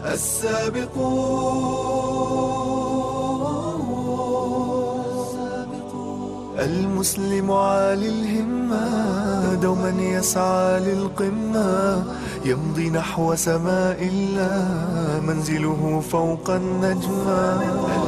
السابقون المسلم عالي الهمة دوما يسعى للقمة يمضي نحو سماء الله منزله فوق النجمة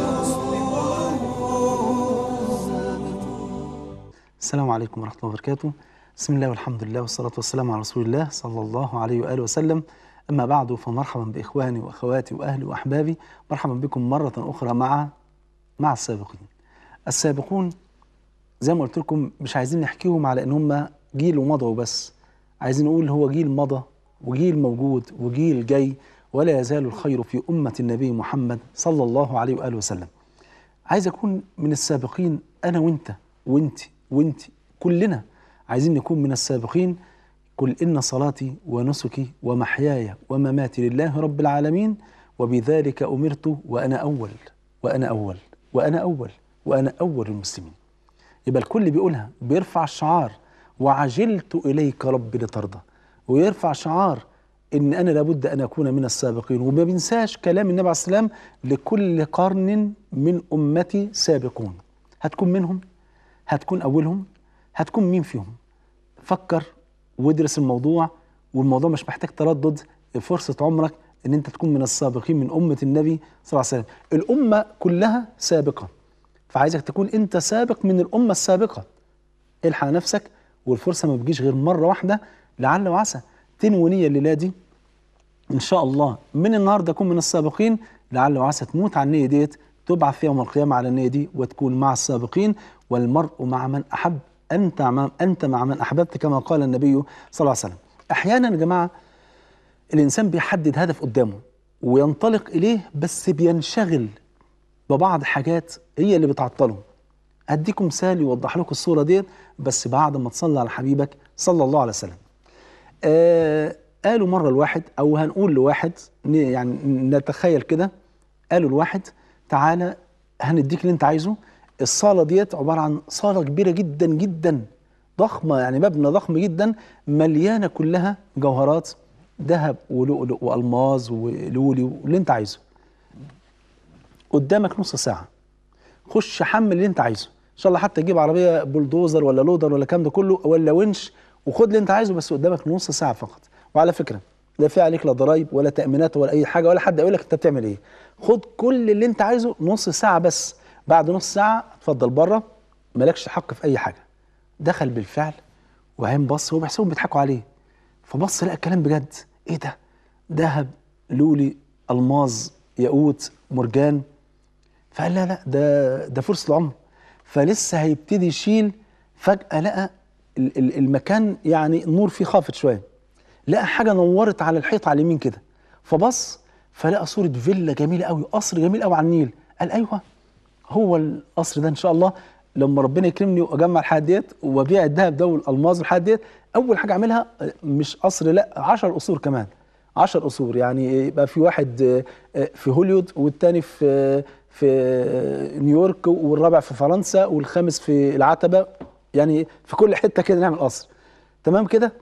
السلام عليكم ورحمة الله وبركاته بسم الله والحمد لله والصلاة والسلام على رسول الله صلى الله عليه وآله وسلم أما بعد فمرحبا بإخواني وأخواتي وأهلي وأحبابي مرحبا بكم مرة أخرى مع مع السابقين السابقون زي ما قلت لكم مش عايزين نحكيهم على ان هم جيل ومضى وبس عايزين نقول هو جيل مضى وجيل موجود وجيل جاي ولا يزال الخير في أمة النبي محمد صلى الله عليه وآله وسلم عايز أكون من السابقين أنا وأنت وأنت وأنت كلنا عايزين نكون من السابقين قل إن صلاتي ونسكي ومحياي ومماتي لله رب العالمين وبذلك أمرت وأنا أول وأنا أول وأنا أول وأنا أول المسلمين يبقى الكل بيقولها بيرفع الشعار وعجلت إليك رب لترضى ويرفع شعار إن أنا لابد أن أكون من السابقين وما بينساش كلام النبي عليه السلام لكل قرن من أمتي سابقون هتكون منهم هتكون أولهم هتكون مين فيهم فكر وادرس الموضوع والموضوع مش محتاج تردد فرصة عمرك ان انت تكون من السابقين من أمة النبي صلى الله عليه وسلم الأمة كلها سابقة فعايزك تكون انت سابق من الأمة السابقة الحق نفسك والفرصة ما بتجيش غير مرة واحدة لعل وعسى تنوي نية الليلة دي إن شاء الله من النهاردة أكون من السابقين لعل وعسى تموت على النية ديت تبعث في يوم القيامة على النية دي وتكون مع السابقين والمرء مع من أحب أنت مع أنت مع من أحببت كما قال النبي صلى الله عليه وسلم أحيانا يا جماعة الإنسان بيحدد هدف قدامه وينطلق إليه بس بينشغل ببعض حاجات هي اللي بتعطله أديكم مثال يوضح لكم الصورة ديت بس بعد ما تصلي على حبيبك صلى الله عليه وسلم آه قالوا مرة الواحد أو هنقول لواحد يعني نتخيل كده قالوا الواحد تعالى هنديك اللي أنت عايزه الصالة ديت عبارة عن صالة كبيرة جدا جدا ضخمة يعني مبنى ضخم جدا مليانة كلها جوهرات ذهب ولؤلؤ وألماظ ولولي واللي أنت عايزه قدامك نص ساعة خش حمل اللي أنت عايزه إن شاء الله حتى تجيب عربية بولدوزر ولا لودر ولا الكلام ده كله ولا ونش وخد اللي أنت عايزه بس قدامك نص ساعة فقط وعلى فكرة لا في عليك لا ضرايب ولا تأمينات ولا أي حاجة ولا حد يقول لك أنت بتعمل إيه خد كل اللي أنت عايزه نص ساعة بس بعد نص ساعة اتفضل بره مالكش حق في أي حاجة دخل بالفعل وعين بص هو بيحسبهم بيضحكوا عليه فبص لقى الكلام بجد ايه ده ذهب لولي الماظ ياقوت مرجان فقال لا لا ده ده فرصه العمر فلسه هيبتدي يشيل فجاه لقى المكان يعني النور فيه خافت شويه لقى حاجه نورت على الحيط على اليمين كده فبص فلقى صوره فيلا جميله قوي قصر جميل قوي على النيل قال ايوه هو القصر ده ان شاء الله لما ربنا يكرمني واجمع الحاجات ديت وابيع الذهب ده والالماظ والحاجات ديت اول حاجه اعملها مش قصر لا 10 قصور كمان 10 قصور يعني يبقى في واحد في هوليوود والتاني في في نيويورك والرابع في فرنسا والخامس في العتبه يعني في كل حته كده نعمل قصر تمام كده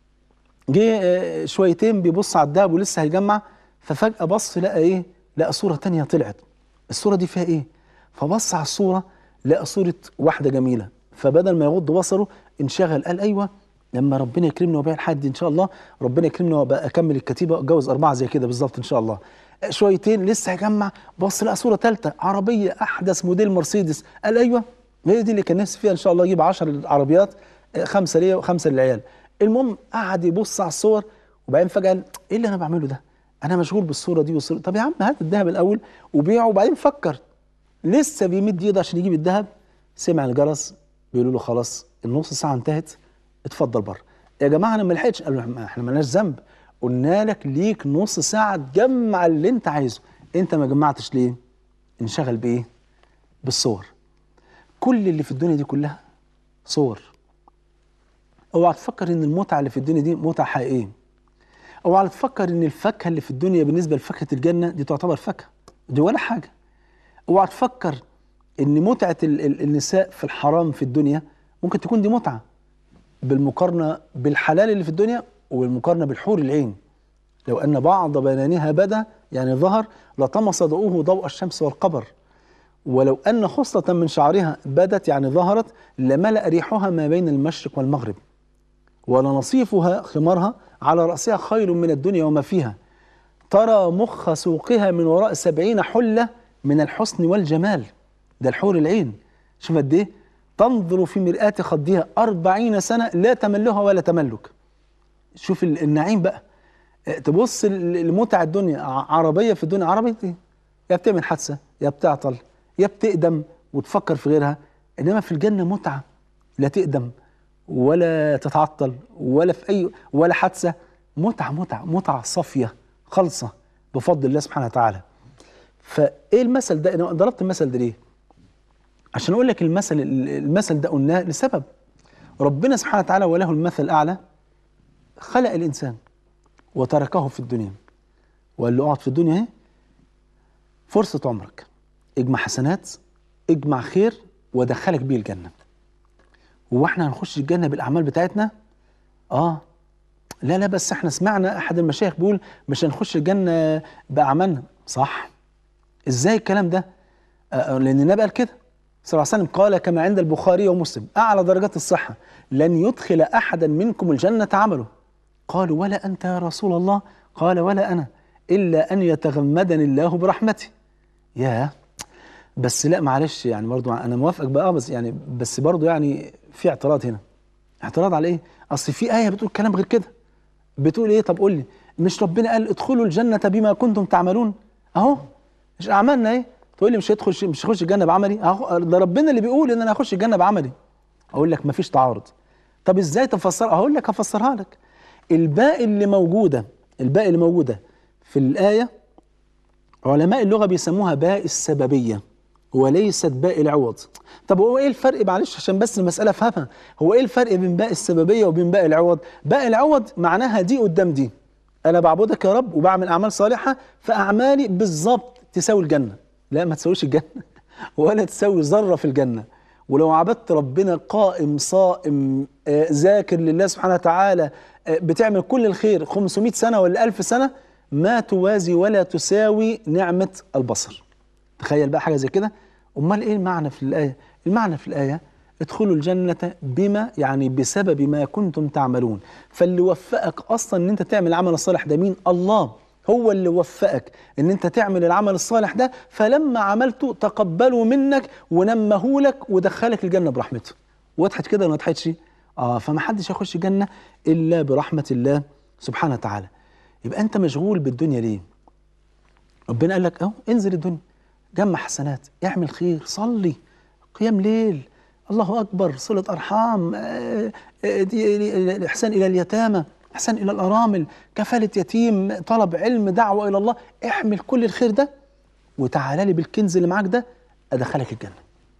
جه شويتين بيبص على الذهب ولسه هيجمع ففجاه بص لقى ايه لقى صوره تانية طلعت الصوره دي فيها ايه فبص على الصوره لقى صوره واحده جميله فبدل ما يغض بصره انشغل قال ايوه لما ربنا يكرمني وابيع لحد ان شاء الله ربنا يكرمني وابقى اكمل الكتيبه اتجوز اربعه زي كده بالظبط ان شاء الله شويتين لسه هيجمع بص لقى صوره ثالثه عربيه احدث موديل مرسيدس قال ايوه هي دي اللي كان نفسي فيها ان شاء الله اجيب 10 عربيات خمسه ليا وخمسه للعيال المهم قعد يبص على الصور وبعدين فجاه قال ايه اللي انا بعمله ده انا مشغول بالصوره دي والصوره طب يا عم هات الذهب الاول وبيعه وبعدين فكر لسه بيمد ايده عشان يجيب الذهب سمع الجرس بيقولوا له خلاص النص ساعه انتهت اتفضل بره يا جماعه انا ما لحقتش قالوا له احنا مالناش ذنب قلنا لك ليك نص ساعه تجمع اللي انت عايزه انت ما جمعتش ليه انشغل بايه بالصور كل اللي في الدنيا دي كلها صور اوعى تفكر ان المتعه اللي في الدنيا دي متعه حقيقيه اوعى تفكر ان الفاكهه اللي في الدنيا بالنسبه لفاكهه الجنه دي تعتبر فاكهه دي ولا حاجه اوعى تفكر ان متعه ال ال النساء في الحرام في الدنيا ممكن تكون دي متعه بالمقارنه بالحلال اللي في الدنيا وبالمقارنه بالحور العين لو أن بعض بنانها بدا يعني ظهر لطمس ضوءه ضوء الشمس والقمر ولو أن خصلة من شعرها بدت يعني ظهرت لملأ ريحها ما بين المشرق والمغرب ولنصيفها خمارها على رأسها خير من الدنيا وما فيها ترى مخ سوقها من وراء سبعين حلة من الحسن والجمال ده الحور العين شوف قد ايه تنظر في مرآة خدها أربعين سنة لا تملها ولا تملك شوف ال- النعيم بقى اه، تبص ل- لمتع الدنيا ع- عربية في الدنيا عربية ايه يا بتعمل حادثة يا بتعطل يا بتقدم وتفكر في غيرها إنما في الجنة متعة لا تقدم ولا تتعطل ولا في أي ولا حادثة متعة متعة متعة صافية خالصة بفضل الله سبحانه وتعالى فايه المثل ده انا ضربت المثل ده ليه عشان اقول لك المثل المثل ده قلناه لسبب ربنا سبحانه وتعالى وله المثل الاعلى خلق الانسان وتركه في الدنيا وقال له اقعد في الدنيا اهي فرصه عمرك اجمع حسنات اجمع خير ودخلك بيه الجنه هو احنا هنخش الجنه بالاعمال بتاعتنا اه لا لا بس احنا سمعنا احد المشايخ بيقول مش هنخش الجنه باعمالنا صح ازاي الكلام ده آه، لان النبي قال كده صلى الله عليه وسلم قال كما عند البخاري ومسلم اعلى درجات الصحه لن يدخل احدا منكم الجنه عمله قالوا ولا انت يا رسول الله قال ولا انا الا ان يتغمدني الله برحمته يا بس لا معلش يعني برضو انا موافقك بقى بس يعني بس برضو يعني في اعتراض هنا اعتراض على ايه اصل في ايه بتقول كلام غير كده بتقول ايه طب قول لي مش ربنا قال ادخلوا الجنه بما كنتم تعملون اهو مش اعمالنا ايه تقول لي مش هيدخل مش هخش الجنه بعملي اهو ده ربنا اللي بيقول ان انا هخش الجنه بعملي اقول لك مفيش تعارض طب ازاي تفسرها اقول لك هفسرها لك الباقي اللي موجوده الباقي اللي موجوده في الايه علماء اللغه بيسموها باء السببيه وليست باء العوض طب هو ايه الفرق معلش عشان بس المساله افهمها هو ايه الفرق بين باء السببيه وبين باء العوض باء العوض معناها دي قدام دي انا بعبدك يا رب وبعمل اعمال صالحه فاعمالي بالظبط تساوي الجنه لا ما تساويش الجنه ولا تساوي ذره في الجنه ولو عبدت ربنا قائم صائم آه، ذاكر لله سبحانه وتعالى آه، بتعمل كل الخير 500 سنه ولا 1000 سنه ما توازي ولا تساوي نعمه البصر تخيل بقى حاجه زي كده امال ايه المعنى في الايه المعنى في الايه ادخلوا الجنة بما يعني بسبب ما كنتم تعملون فاللي وفقك أصلا أن أنت تعمل العمل الصالح ده مين الله هو اللي وفقك أن أنت تعمل العمل الصالح ده فلما عملته تقبله منك ونمه لك ودخلك الجنة برحمته وضحت كده ولا ما وضحتش اه فما حدش هيخش الجنة إلا برحمة الله سبحانه وتعالى يبقى أنت مشغول بالدنيا ليه ربنا قال لك اهو انزل الدنيا جمع حسنات اعمل خير صلي قيام ليل الله اكبر صله ارحام آه، آه، دي- دي- الاحسان الى اليتامى احسان الى الارامل كفاله يتيم طلب علم دعوه الى الله احمل كل الخير ده وتعالى لي بالكنز اللي معاك ده ادخلك الجنه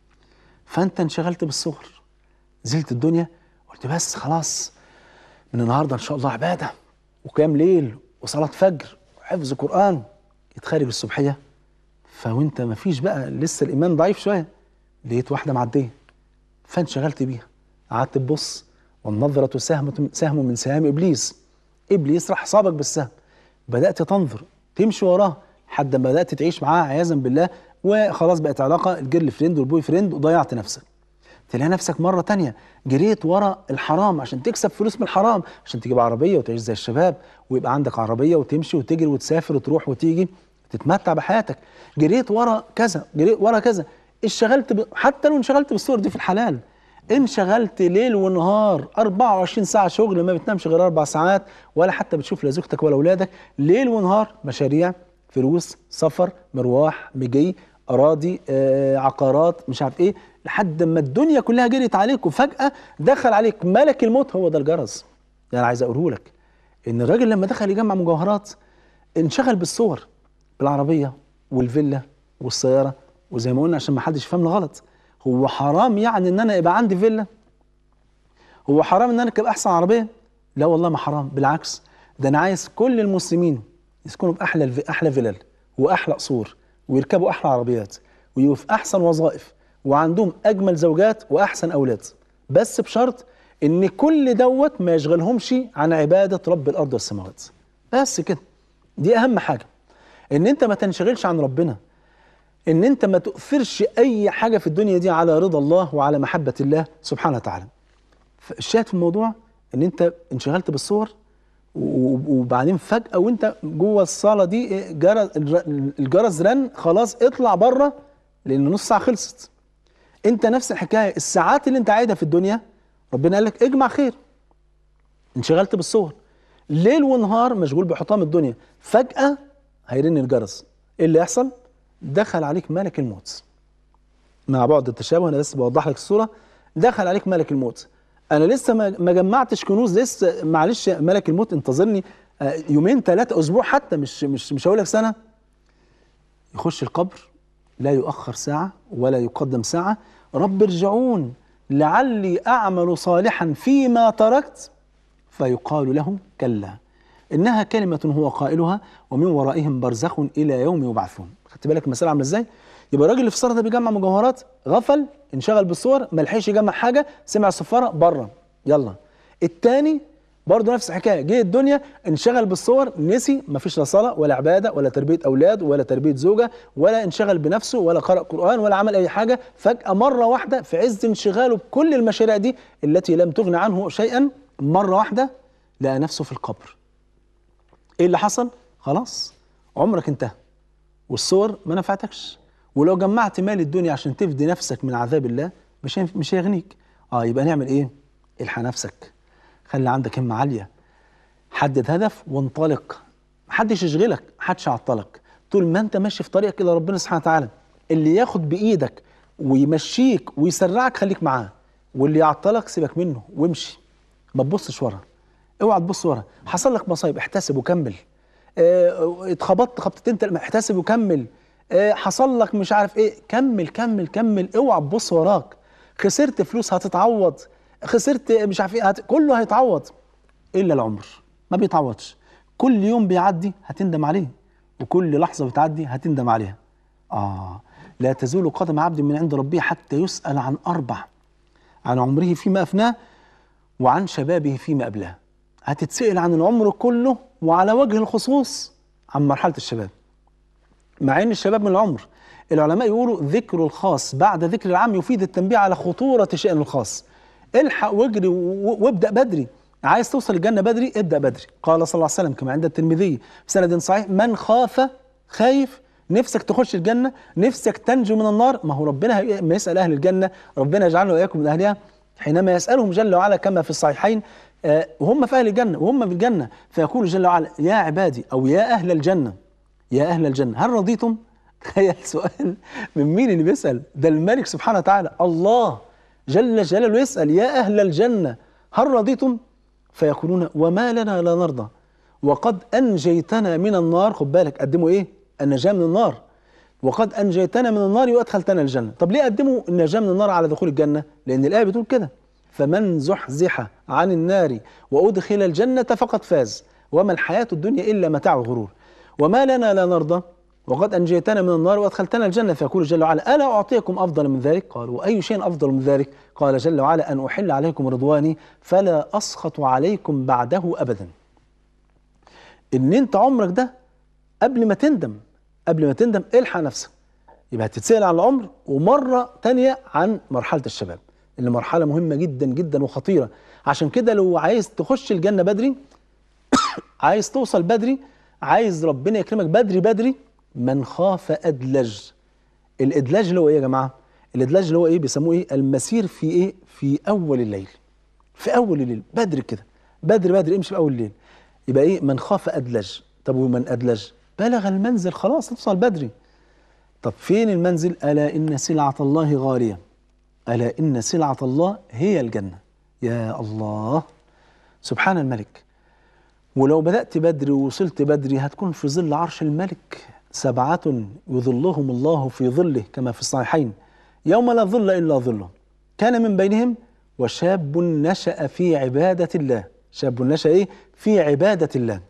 فانت انشغلت بالصغر نزلت الدنيا قلت بس خلاص من النهارده ان شاء الله عباده وقيام ليل وصلاه فجر وحفظ قران يتخرج الصبحيه فوانت ما فيش بقى لسه الايمان ضعيف شويه لقيت واحده معديه فانشغلت بيها قعدت تبص والنظره سهم سهم من سهام ابليس ابليس راح صابك بالسهم بدات تنظر تمشي وراه لحد ما بدات تعيش معاه عياذا بالله وخلاص بقت علاقه الجيرل فريند والبوي فريند وضيعت نفسك تلاقي نفسك مرة تانية جريت ورا الحرام عشان تكسب فلوس من الحرام عشان تجيب عربية وتعيش زي الشباب ويبقى عندك عربية وتمشي وتجري وتسافر وتروح وتيجي تتمتع بحياتك جريت ورا كذا جريت ورا كذا اشتغلت ب... حتى لو انشغلت بالصور دي في الحلال انشغلت ليل ونهار 24 ساعة شغل ما بتنامش غير أربع ساعات ولا حتى بتشوف لا زوجتك ولا أولادك ليل ونهار مشاريع فلوس سفر مرواح مجي أراضي آه، عقارات مش عارف إيه لحد ما الدنيا كلها جريت عليك وفجأة دخل عليك ملك الموت هو ده الجرس يعني عايز أقوله لك إن الراجل لما دخل يجمع مجوهرات انشغل بالصور بالعربية والفيلا والسيارة وزي ما قلنا عشان ما حدش يفهمنا غلط هو حرام يعني ان انا يبقى عندي فيلا هو حرام ان انا اركب احسن عربيه لا والله ما حرام بالعكس ده انا عايز كل المسلمين يسكنوا باحلى الف... احلى فيلل واحلى قصور ويركبوا احلى عربيات ويبقوا في احسن وظائف وعندهم اجمل زوجات واحسن اولاد بس بشرط ان كل دوت ما يشغلهمش عن عباده رب الارض والسماوات بس كده دي اهم حاجه ان انت ما تنشغلش عن ربنا ان انت ما تؤثرش اي حاجه في الدنيا دي على رضا الله وعلى محبه الله سبحانه وتعالى الشاهد في الموضوع ان انت انشغلت بالصور و- وبعدين فجاه وانت جوه الصاله دي جرس الجرس رن خلاص اطلع بره لان نص ساعه خلصت انت نفس الحكايه الساعات اللي انت قاعدها في الدنيا ربنا قال لك اجمع خير انشغلت بالصور ليل ونهار مشغول بحطام الدنيا فجأة هيرن الجرس ايه اللي يحصل دخل عليك ملك الموت مع بعد التشابه انا بس بوضح لك الصورة دخل عليك ملك الموت انا لسه ما ما جمعتش كنوز لسه معلش يا ملك الموت انتظرني آه، يومين ثلاثة اسبوع حتى مش مش مش هقول لك سنة يخش القبر لا يؤخر ساعة ولا يقدم ساعة رب ارجعون لعلي أعمل صالحا فيما تركت فيقال له كلا إنها كلمة هو قائلها ومن ورائهم برزخ إلى يوم يبعثون خدت بالك المسألة عاملة إزاي؟ يبقى الراجل اللي في الصالة ده بيجمع مجوهرات غفل انشغل بالصور ما لحقش يجمع حاجة سمع الصفارة بره يلا التاني برضه نفس الحكايه جه الدنيا انشغل بالصور نسي ما فيش لا صلاه ولا عباده ولا تربيه اولاد ولا تربيه زوجه ولا انشغل بنفسه ولا قرأ قرآن ولا عمل اي حاجه فجأة مره واحده في عز انشغاله بكل المشاريع دي التي لم تغن عنه شيئا مره واحده لقى نفسه في القبر ايه اللي حصل خلاص عمرك انتهى والصور ما نفعتكش ولو جمعت مال الدنيا عشان تفدي نفسك من عذاب الله مش هينف- مش هيغنيك اه يبقى نعمل ايه الحق نفسك خلي عندك همه عاليه حدد هدف وانطلق محدش يشغلك محدش يعطلك طول ما انت ماشي في طريقك الى ربنا سبحانه وتعالى اللي ياخد بايدك ويمشيك ويسرعك خليك معاه واللي يعطلك سيبك منه وامشي ما تبصش ورا اوعى تبص ورا حصل لك مصايب احتسب وكمل اه، اتخبطت خبطتين تل- احتسب وكمل اه، حصل لك مش عارف ايه كمل كمل كمل اوعى تبص وراك خسرت فلوس هتتعوض خسرت مش عارف ايه هت... كله هيتعوض الا العمر ما بيتعوضش كل يوم بيعدي هتندم عليه وكل لحظه بتعدي هتندم عليها اه لا تزول قدم عبد من عند ربه حتى يسال عن اربع عن عمره فيما افناه وعن شبابه فيما أبلاه هتتسأل عن العمر كله وعلى وجه الخصوص عن مرحلة الشباب مع ان الشباب من العمر العلماء يقولوا ذكر الخاص بعد ذكر العام يفيد التنبيه على خطورة شأن الخاص الحق واجري و- وابدأ بدري عايز توصل الجنة بدري ابدأ بدري قال صلى الله عليه وسلم كما عند الترمذي بسند صحيح من خاف خايف نفسك تخش الجنة نفسك تنجو من النار ما هو ربنا هي- ما يسأل أهل الجنة ربنا يجعلنا وإياكم من أهلها حينما يسألهم جل وعلا كما في الصحيحين آه، وهم في أهل الجنة وهم في الجنة فيقول جل وعلا يا عبادي أو يا أهل الجنة يا أهل الجنة هل رضيتم؟ تخيل سؤال من مين اللي بيسأل؟ ده الملك سبحانه وتعالى الله جل جلاله يسأل يا أهل الجنة هل رضيتم؟ فيقولون وما لنا لا نرضى وقد أنجيتنا من النار خد بالك قدموا إيه؟ النجاة من النار وقد أنجيتنا من النار وأدخلتنا الجنة طب ليه قدموا النجاة من النار على دخول الجنة؟ لأن الآية بتقول كده فمن زحزح عن النار وأدخل الجنة فقد فاز وما الحياة الدنيا إلا متاع الغرور وما لنا لا نرضى وقد أنجيتنا من النار وأدخلتنا الجنة فيقول جل وعلا ألا أعطيكم أفضل من ذلك قالوا وأي شيء أفضل من ذلك قال جل وعلا أن أحل عليكم رضواني فلا أسخط عليكم بعده أبدا إن أنت عمرك ده قبل ما تندم قبل ما تندم الحق نفسك يبقى هتتسأل عن العمر ومرة تانية عن مرحلة الشباب اللي مرحلة مهمة جدا جدا وخطيرة عشان كده لو عايز تخش الجنة بدري عايز توصل بدري عايز ربنا يكرمك بدري بدري من خاف أدلج الإدلاج اللي هو إيه يا جماعة الإدلاج اللي هو إيه بيسموه إيه المسير في إيه في أول الليل في أول الليل بدري كده بدري بدري امشي في أول الليل يبقى إيه من خاف أدلج طب ومن أدلج بلغ المنزل خلاص توصل بدري طب فين المنزل ألا إن سلعة الله غالية ألا إن سلعة الله هي الجنة يا الله سبحان الملك ولو بدأت بدري ووصلت بدري هتكون في ظل عرش الملك سبعة يظلهم الله في ظله كما في الصحيحين يوم لا ظل إلا ظله كان من بينهم وشاب نشأ في عبادة الله شاب نشأ إيه في عبادة الله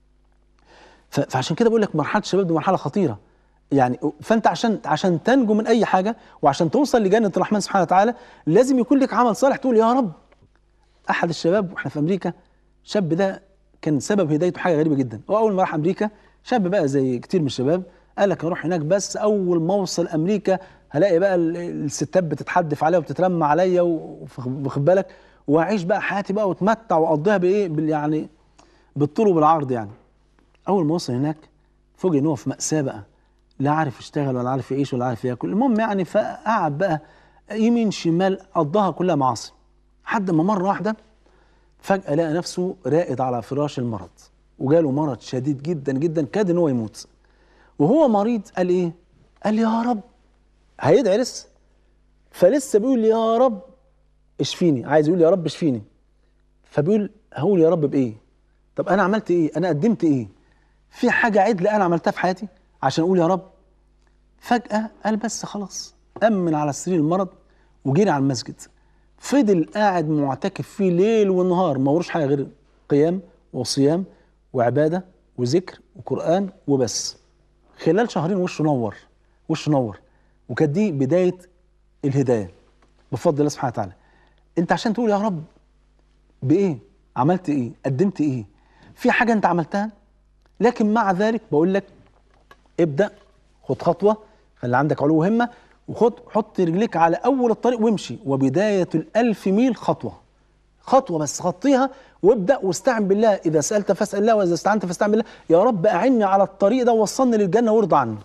ف- فعشان كده بقول لك مرحله الشباب دي مرحله خطيره يعني فانت عشان عشان تنجو من اي حاجه وعشان توصل لجنه الرحمن سبحانه وتعالى لازم يكون لك عمل صالح تقول يا رب احد الشباب واحنا في امريكا الشاب ده كان سبب هدايته حاجه غريبه جدا هو اول ما راح امريكا شاب بقى زي كتير من الشباب قال لك اروح هناك بس اول ما اوصل امريكا هلاقي بقى ال- الستات بتتحدف عليا وبتترمى عليا واخد بالك واعيش بقى حياتي بقى واتمتع واقضيها بايه بال- يعني بالطول وبالعرض يعني اول ما وصل هناك فوجئ ان هو في مأساة بقى لا عارف يشتغل ولا عارف يعيش ولا عارف ياكل المهم يعني فقعد بقى يمين شمال قضاها كلها معاصي لحد ما مره واحده فجأة لقى نفسه راقد على فراش المرض وجاله مرض شديد جدا جدا كاد ان هو يموت وهو مريض قال ايه؟ قال يا رب هيدعي لسه فلسه بيقول يا رب اشفيني عايز يقول يا رب اشفيني فبيقول هقول يا رب بايه؟ طب انا عملت ايه؟ انا قدمت ايه؟ في حاجه عدله انا عملتها في حياتي عشان اقول يا رب فجأة قال بس خلاص أمن على سرير المرض وجري على المسجد فضل قاعد معتكف فيه ليل ونهار ما وروش حاجة غير قيام وصيام وعبادة وذكر وقرآن وبس خلال شهرين وشه نور وشه نور وكانت دي بداية الهداية بفضل الله سبحانه وتعالى انت عشان تقول يا رب بايه عملت ايه قدمت ايه في حاجة انت عملتها لكن مع ذلك بقول لك ابدأ خد خطوة خلي عندك علو همة وخد حط رجليك على أول الطريق وامشي وبداية الألف ميل خطوة خطوة بس خطيها وابدأ واستعن بالله إذا سألت فاسأل الله وإذا استعنت فاستعن بالله يا رب أعني على الطريق ده ووصلني للجنة وارضى عني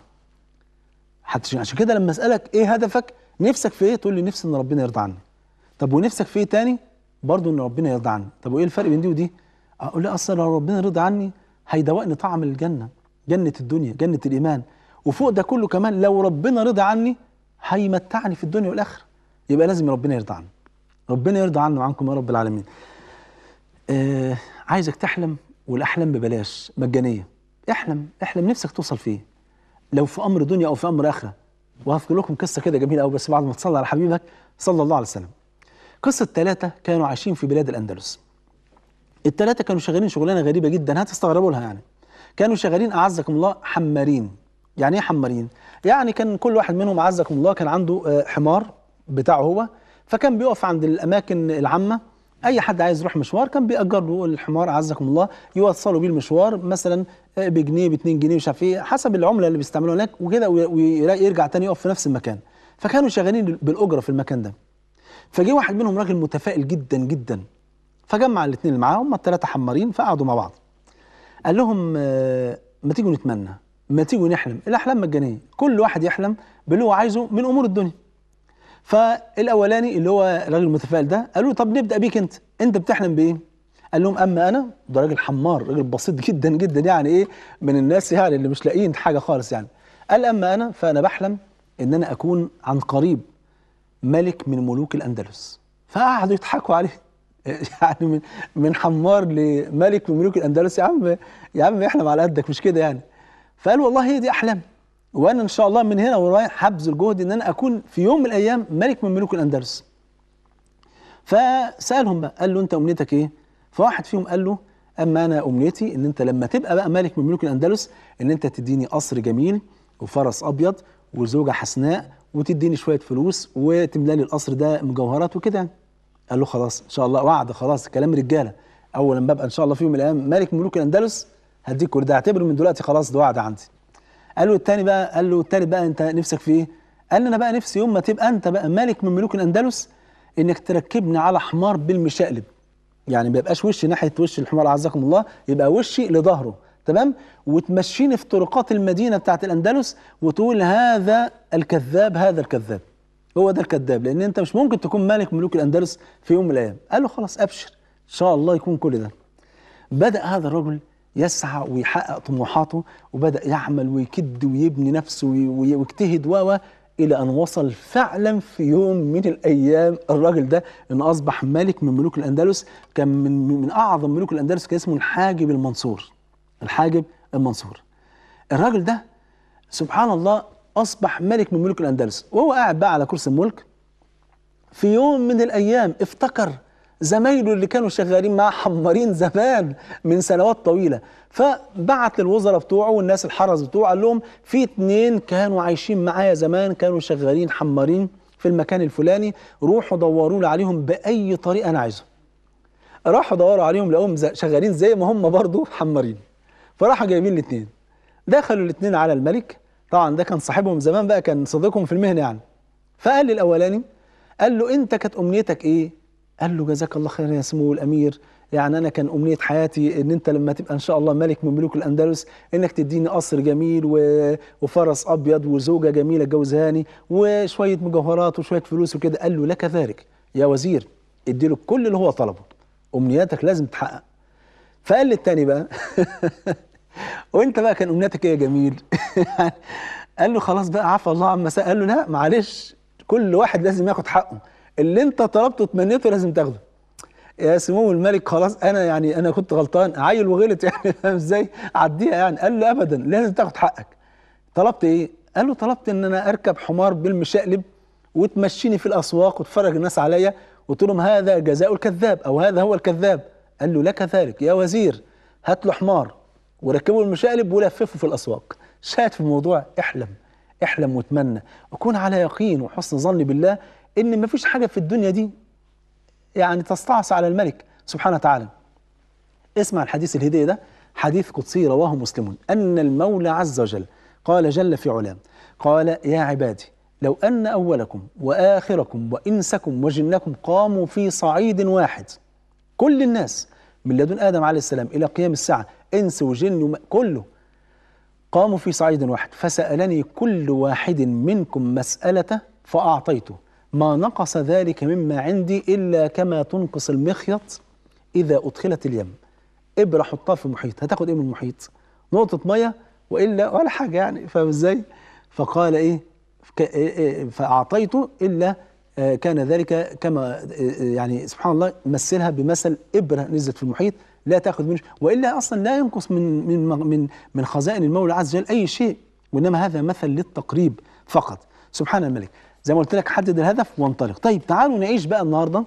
حتى عشان كده لما أسألك إيه هدفك نفسك في إيه تقول لي نفسي إن ربنا يرضى عني طب ونفسك في إيه تاني برضه إن ربنا يرضى عني طب وإيه الفرق بين دي ودي أقول لي أصلا لو ربنا رضى عني هيدوقني طعم الجنة جنة الدنيا جنة الإيمان وفوق ده كله كمان لو ربنا رضى عني هيمتعني في الدنيا والآخرة يبقى لازم ربنا يرضى عني ربنا يرضى عني وعنكم يا رب العالمين آه عايزك تحلم والأحلام ببلاش مجانية احلم احلم نفسك توصل فيه لو في أمر دنيا أو في أمر آخرة وهذكر لكم قصة كده جميلة أوي بس بعد ما تصلي على حبيبك صلى الله عليه وسلم قصة ثلاثة كانوا عايشين في بلاد الأندلس الثلاثة كانوا شغالين شغلانة غريبة جدا هتستغربوا لها يعني كانوا شغالين أعزكم الله حمارين يعني ايه حمارين؟ يعني كان كل واحد منهم أعزكم الله كان عنده آه، حمار بتاعه هو فكان بيقف عند الأماكن العامة أي حد عايز يروح مشوار كان بيأجر له الحمار أعزكم الله يوصلوا بيه المشوار مثلا آه، بجنيه باتنين جنيه مش عارف ايه حسب العملة اللي بيستعملوها هناك وكده وي- ويرجع تاني يقف في نفس المكان فكانوا شغالين بالأجرة في المكان ده فجه واحد منهم راجل متفائل جدا جدا فجمع الاثنين اللي معاه هم الثلاثه حمارين فقعدوا مع بعض قال لهم آه، ما تيجوا نتمنى ما تيجوا نحلم الاحلام مجانيه كل واحد يحلم باللي هو عايزه من امور الدنيا فالاولاني اللي هو الراجل المتفائل ده قالوا له طب نبدا بيك انت انت بتحلم بايه قال لهم اما انا ده راجل حمار راجل بسيط جدا جدا يعني ايه من الناس يعني اللي مش لاقيين حاجه خالص يعني قال اما انا فانا بحلم ان انا اكون عن قريب ملك من ملوك الاندلس فقعدوا يضحكوا عليه يعني من من حمار لملك من ملوك الاندلس يا عم يا عم احلم على قدك مش كده يعني فقال والله هي دي احلام وانا ان شاء الله من هنا ورايح هبذل جهد ان انا اكون في يوم من الايام ملك من ملوك الاندلس فسالهم بقى قال له انت امنيتك ايه فواحد فيهم قال له اما انا امنيتي ان انت لما تبقى بقى ملك من ملوك الاندلس ان انت تديني قصر جميل وفرس ابيض وزوجه حسناء وتديني شويه فلوس وتملى لي القصر ده مجوهرات وكده يعني. قال له خلاص ان شاء الله وعد خلاص كلام رجاله اول لما ابقى ان شاء الله في يوم من الايام ملك من ملوك الاندلس هديك كل ده اعتبره من دلوقتي خلاص ده وعد عندي قال له التاني بقى قال له التالت بقى انت نفسك في ايه؟ قال لي انا بقى نفسي يوم ما تبقى انت بقى ملك من ملوك الاندلس انك تركبني على حمار بالمشقلب يعني ما يبقاش وشي ناحيه وش الحمار عزكم الله يبقى وشي لظهره تمام وتمشيني في طرقات المدينه بتاعت الاندلس وتقول هذا الكذاب هذا الكذاب هو ده الكذاب لان انت مش ممكن تكون ملك ملوك الاندلس في يوم من الايام قال له خلاص ابشر ان شاء الله يكون كل ده بدأ هذا الرجل يسعى ويحقق طموحاته وبدأ يعمل ويكد ويبني نفسه وي- وي- ويجتهد و و إلى أن وصل فعلا في يوم من الأيام الراجل ده أن أصبح ملك من ملوك الأندلس كان من, من أعظم ملوك الأندلس كان اسمه الحاجب المنصور الحاجب المنصور الراجل ده سبحان الله أصبح ملك من ملوك الأندلس وهو قاعد بقى على كرسي الملك في يوم من الايام افتكر زمايله اللي كانوا شغالين معاه حمارين زمان من سنوات طويله فبعت للوزراء بتوعه والناس الحرس بتوعه قال لهم في اتنين كانوا عايشين معايا زمان كانوا شغالين حمارين في المكان الفلاني روحوا دوروا لي عليهم باي طريقه انا عايزهم راحوا دوروا عليهم لقوهم ز- شغالين زي ما هم برضو حمارين فراحوا جايبين الاثنين دخلوا الاثنين على الملك طبعا ده كان صاحبهم زمان بقى كان صديقهم في المهنه يعني فقال للاولاني قال له انت كانت امنيتك ايه قال له جزاك الله خير يا سمو الامير يعني انا كان امنيه حياتي ان انت لما تبقى ان شاء الله ملك من ملوك الاندلس انك تديني قصر جميل و... وفرس ابيض وزوجه جميله جوزهاني وشويه مجوهرات وشويه فلوس وكده قال له لك ذلك يا وزير اديله كل اللي هو طلبه امنياتك لازم تتحقق فقال للتاني بقى وانت بقى كان امنيتك ايه يا جميل قال له خلاص بقى عفى الله عما سأل قال له لا معلش كل واحد لازم ياخد حقه اللي انت طلبته وتمنيته لازم تاخده يا سمو الملك خلاص انا يعني انا كنت غلطان عيل وغلط يعني فاهم ازاي عديها يعني قال له ابدا لازم تاخد حقك طلبت ايه قال له طلبت ان انا اركب حمار بالمشقلب وتمشيني في الاسواق وتفرج الناس عليا قلت لهم هذا جزاء الكذاب او هذا هو الكذاب قال له لك ذلك يا وزير هات له حمار وركبه المشقلب ولففه في الاسواق شاهد في الموضوع احلم احلم وتمنى وكون على يقين وحسن ظن بالله ان ما فيش حاجه في الدنيا دي يعني تستعصي على الملك سبحانه وتعالى اسمع الحديث الهديه ده حديث قدسي رواه مسلم ان المولى عز وجل قال جل في علام قال يا عبادي لو ان اولكم واخركم وانسكم وجنكم قاموا في صعيد واحد كل الناس من لدن ادم عليه السلام الى قيام الساعه انس وجن وم... كله قاموا في صعيد واحد فسالني كل واحد منكم مساله فاعطيته ما نقص ذلك مما عندي الا كما تنقص المخيط اذا ادخلت اليم ابره حطها في المحيط هتاخد ايه من المحيط نقطه ميه والا ولا حاجه يعني فاهم ازاي فقال ايه ك- إيه- إيه فاعطيته الا آه، كان ذلك كما آه، يعني سبحان الله مثلها بمثل ابره نزلت في المحيط لا تاخذ منه والا اصلا لا ينقص من من من من خزائن المولى عز وجل اي شيء وانما هذا مثل للتقريب فقط سبحان الملك زي ما قلت لك حدد الهدف وانطلق طيب تعالوا نعيش بقى النهارده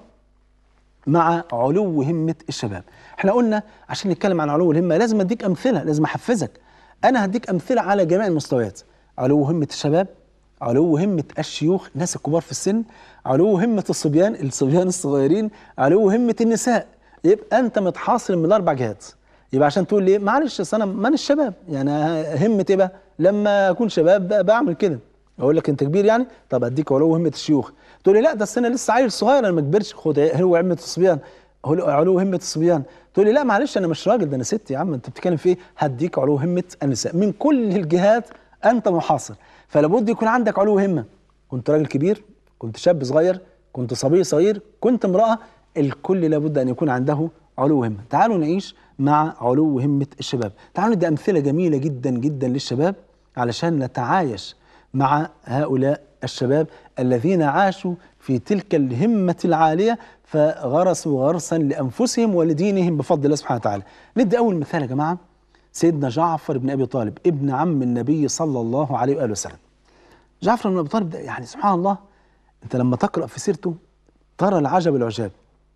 مع علو همة الشباب احنا قلنا عشان نتكلم عن علو الهمة لازم اديك امثلة لازم احفزك انا هديك امثلة على جميع المستويات علو همة الشباب علو همة الشيوخ الناس الكبار في السن علو همة الصبيان الصبيان الصغيرين علو همة النساء يبقى انت متحاصر من الاربع جهات يبقى عشان تقول لي معلش أصل انا ماني الشباب يعني همة ايه بقى لما اكون شباب بقى بعمل كده اقول لك انت كبير يعني طب اديك علو همه الشيوخ تقول لي لا ده أصل انا لسه عيل صغير انا ما كبرش خد هو همه الصبيان هو علو همه الصبيان تقول لي لا معلش انا مش راجل ده انا ست يا عم انت بتتكلم في ايه هديك علو همه النساء من كل الجهات انت محاصر فلابد يكون عندك علو همه كنت راجل كبير كنت شاب صغير كنت صبي صغير كنت امراه الكل لابد ان يكون عنده علو همه تعالوا نعيش مع علو همه الشباب تعالوا ندي امثله جميله جدا جدا للشباب علشان نتعايش مع هؤلاء الشباب الذين عاشوا في تلك الهمة العالية فغرسوا غرسا لأنفسهم ولدينهم بفضل الله سبحانه وتعالى ندي أول مثال يا جماعة سيدنا جعفر بن أبي طالب ابن عم النبي صلى الله عليه وآله وسلم جعفر بن أبي طالب ده يعني سبحان الله أنت لما تقرأ في سيرته ترى العجب العجاب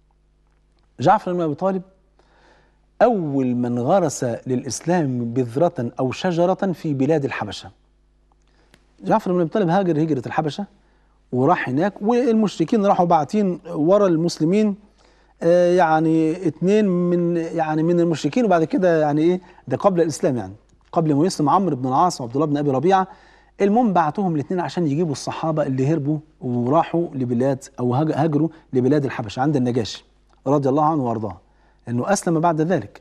جعفر بن أبي طالب أول من غرس للإسلام بذرة أو شجرة في بلاد الحبشة جعفر بن ابي طالب هاجر هجره الحبشه وراح هناك والمشركين راحوا باعتين ورا المسلمين آه يعني اتنين من يعني من المشركين وبعد كده يعني ايه ده قبل الاسلام يعني قبل ما يسلم عمرو بن العاص وعبد الله بن ابي ربيعه المهم بعتوهم الاثنين عشان يجيبوا الصحابه اللي هربوا وراحوا لبلاد او هاج- هاجروا لبلاد الحبشه عند النجاشي رضي الله عنه وارضاه لانه اسلم بعد ذلك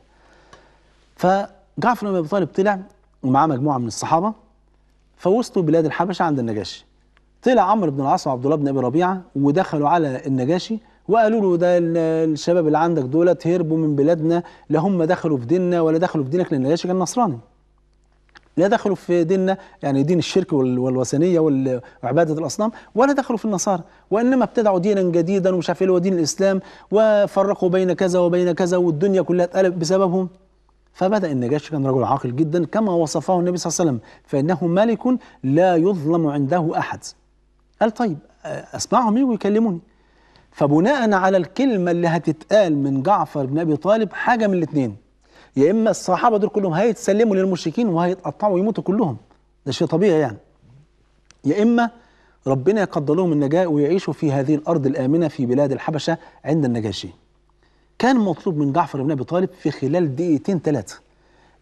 فجعفر بن ابي طالب طلع ومعاه مجموعه من الصحابه فوصلوا بلاد الحبشه عند النجاشي طلع عمرو بن العاص وعبد الله بن ابي ربيعه ودخلوا على النجاشي وقالوا له ده ال- الشباب اللي عندك دولت هربوا من بلادنا لا هم دخلوا في ديننا ولا دخلوا في دينك لان النجاشي كان نصراني لا دخلوا في ديننا يعني دين الشرك وال- والوثنيه وال- وعباده الاصنام ولا دخلوا في النصارى وانما ابتدعوا دينا جديدا ومش عارف ايه اللي هو دين الاسلام وفرقوا بين كذا وبين كذا والدنيا كلها اتقلبت بسببهم فبدا النجاشي كان رجل عاقل جدا كما وصفه النبي صلى الله عليه وسلم فانه ملك لا يظلم عنده احد قال طيب آه، اسمعهم يجوا يكلموني فبناء على الكلمه اللي هتتقال من جعفر بن ابي طالب حاجه من الاثنين يا اما الصحابه دول كلهم هيتسلموا للمشركين وهيتقطعوا ويموتوا كلهم ده شيء طبيعي يعني يا اما ربنا يقدر لهم النجاه ويعيشوا في هذه الارض الامنه في بلاد الحبشه عند النجاشي كان مطلوب من جعفر بن ابي طالب في خلال دقيقتين ثلاثه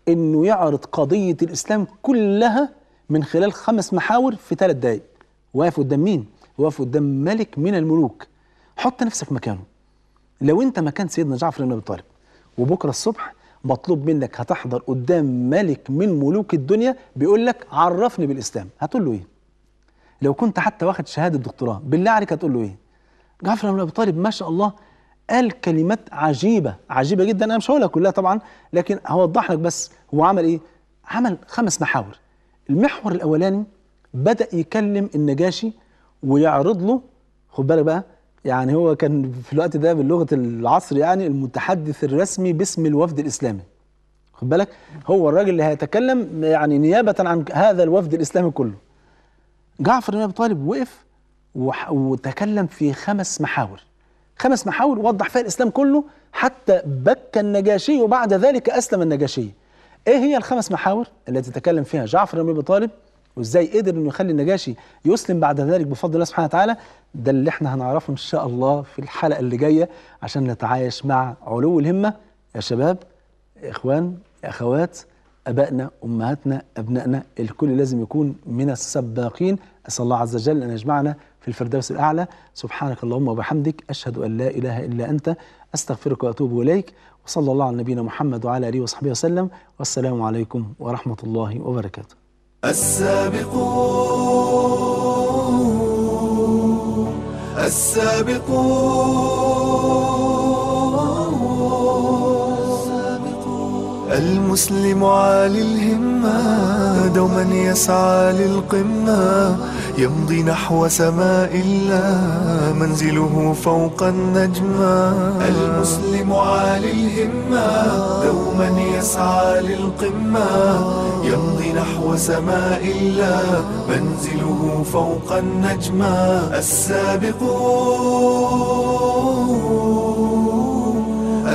انه يعرض قضيه الاسلام كلها من خلال خمس محاور في ثلاث دقائق واقف قدام مين واقف قدام ملك من الملوك حط نفسك مكانه لو انت مكان سيدنا جعفر بن ابي طالب وبكره الصبح مطلوب منك هتحضر قدام ملك من ملوك الدنيا بيقول لك عرفني بالاسلام هتقول له ايه لو كنت حتى واخد شهاده دكتوراه بالله عليك هتقول له ايه جعفر بن ابي طالب ما شاء الله قال كلمات عجيبه عجيبه جدا انا مش هقولها كلها طبعا لكن هوضح لك بس هو عمل ايه عمل خمس محاور المحور الاولاني بدا يكلم النجاشي ويعرض له خد بالك بقى يعني هو كان في الوقت ده باللغه العصر يعني المتحدث الرسمي باسم الوفد الاسلامي خد بالك هو الراجل اللي هيتكلم يعني نيابه عن هذا الوفد الاسلامي كله جعفر بن ابي طالب وقف وح- وتكلم في خمس محاور خمس محاور وضح فيها الاسلام كله حتى بكى النجاشي وبعد ذلك اسلم النجاشي ايه هي الخمس محاور التي تكلم فيها جعفر بن ابي طالب وازاي قدر انه يخلي النجاشي يسلم بعد ذلك بفضل الله سبحانه وتعالى ده اللي احنا هنعرفه ان شاء الله في الحلقه اللي جايه عشان نتعايش مع علو الهمه يا شباب يا اخوان يا اخوات ابائنا امهاتنا ابنائنا الكل لازم يكون من السباقين اسال الله عز وجل ان يجمعنا في الفردوس الاعلى سبحانك اللهم وبحمدك اشهد ان لا اله الا انت استغفرك واتوب اليك وصلى الله على نبينا محمد وعلى اله وصحبه وسلم والسلام عليكم ورحمه الله وبركاته السابقون السابقون المسلم عالي الهمة دوما يسعى للقمة يمضي نحو سماء الله منزله فوق النجمة المسلم عالي الهمة دوما يسعى للقمة يمضي نحو سماء الله منزله فوق النجمة السابقون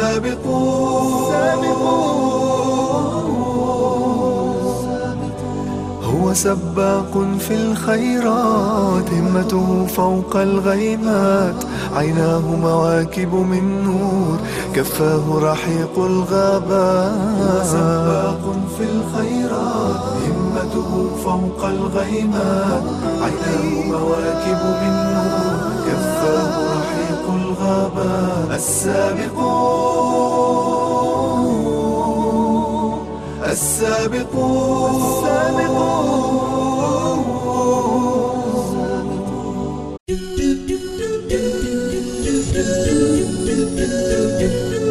السابقون هو سباق في الخيرات همته فوق الغيمات عيناه مواكب من نور كفاه رحيق الغابات هو سباق في الخيرات همته فوق الغيمات عيناه مواكب من نور كفاه رحيق الغابات السابقون السابقون السابقون